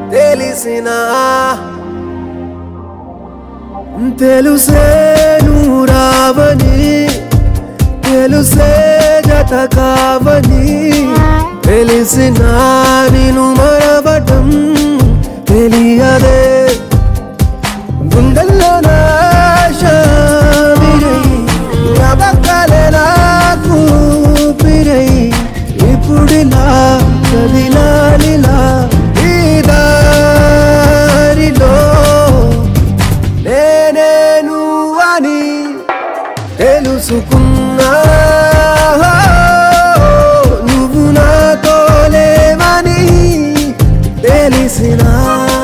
తెలిసిన తెలుసే నువ్వు రావని తెలుసే జత కావని తెలిసిన నేను మరవటం తెలియదే గుండెల్లో నాశ విరై నవకలే నాకు పిరై ఇప్పుడిలా కదిలాలిలా ఈ దారిలో నేనే నువ్వని తెలుసుకున్నా నువ్వు నాతో లేవని తెలిసినా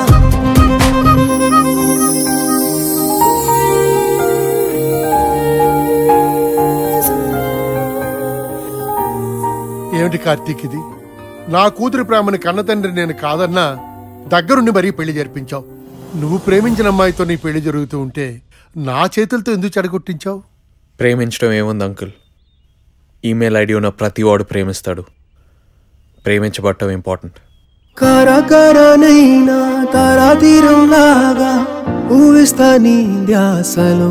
ఏమిటి కార్తీక్ ఇది నా కూతురి ప్రేమని కన్నతండ్రి నేను కాదన్నా దగ్గరుండి మరీ పెళ్లి జరిపించావు నువ్వు ప్రేమించిన అమ్మాయితో నీ పెళ్లి జరుగుతూ ఉంటే నా చేతులతో ఎందుకు చెడగొట్టించావు ప్రేమించడం ఏముంది అంకుల్ ఈమెయిల్ ఐడి ఉన్న ప్రతి వాడు ప్రేమిస్తాడు ప్రేమించబడటం ఇంపార్టెంట్ కరకరనైనా తరాతీరంలాగా ఊవిస్తా నీ ధ్యాసలో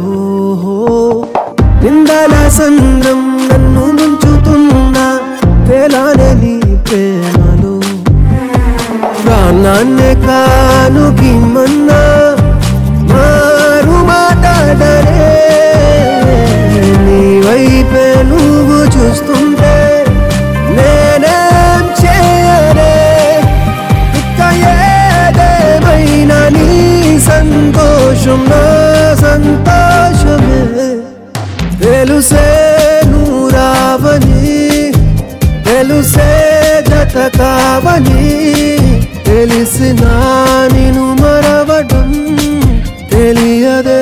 నిందల సంద్రం నన్ను ముంచుతున్నా తేలానే నీ ప్రేమలో ప్రాణాన్నే కానుకి మన్నా మారు మాట్లాడరే నీ వైపే నువ్వు చూస్తుంటే నేనేం చేయనే ఇక ఏదేమైనా నీ సంతోషం నా సంతోషమే తెలుసే నువ్వు రావని తెలుసే జత కావని తెలిసిన నేను మరవడం తెలియదే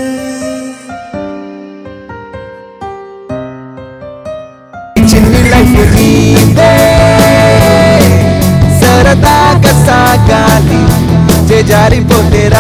చిన్ని లైఫ్ నీదే సరదాగా సాగాలి చేజారిపోతే